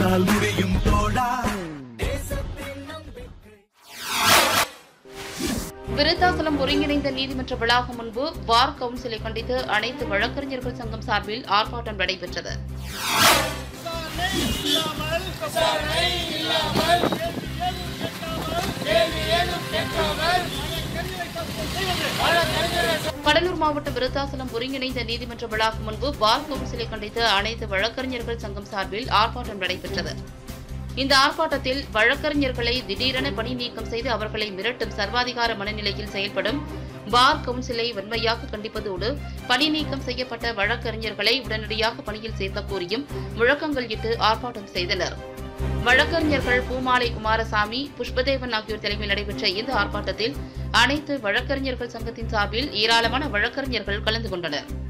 உன்னால் முடியும் தோழா விருத்தாசலம் ஒருங்கிணைந்த நீதிமன்ற வளாகம் முன்பு பார் கவுன்சிலை கண்டித்து அனைத்து வழக்கறிஞர்கள் சங்கம் சார்பில் ஆர்ப்பாட்டம் நடைபெற்றது கடலூர் மாவட்டம் விருத்தாசலம் ஒருங்கிணைந்த நீதிமன்ற வளாகம் முன்பு பார் கவுன்சிலை கண்டித்து அனைத்து வழக்கறிஞர்கள் சங்கம் சார்பில் ஆர்ப்பாட்டம் நடைபெற்றது இந்த ஆர்ப்பாட்டத்தில் வழக்கறிஞர்களை திடீரென பணி நீக்கம் செய்து அவர்களை மிரட்டும் சர்வாதிகார மனநிலையில் செயல்படும் பார் கவுன்சிலை வன்மையாக கண்டிப்பதோடு பணி நீக்கம் செய்யப்பட்ட வழக்கறிஞர்களை உடனடியாக பணியில் சேர்க்க கோரியும் முழக்கங்கள் இட்டு ஆர்ப்பாட்டம் செய்தனர் வழக்கறிஞர்கள் பூமாலை குமாரசாமி புஷ்பதேவன் ஆகியோர் தலைமையில் நடைபெற்ற இந்த ஆர்ப்பாட்டத்தில் அனைத்து வழக்கறிஞர்கள் சங்கத்தின் சார்பில் ஏராளமான வழக்கறிஞர்கள் கலந்து கொண்டனர்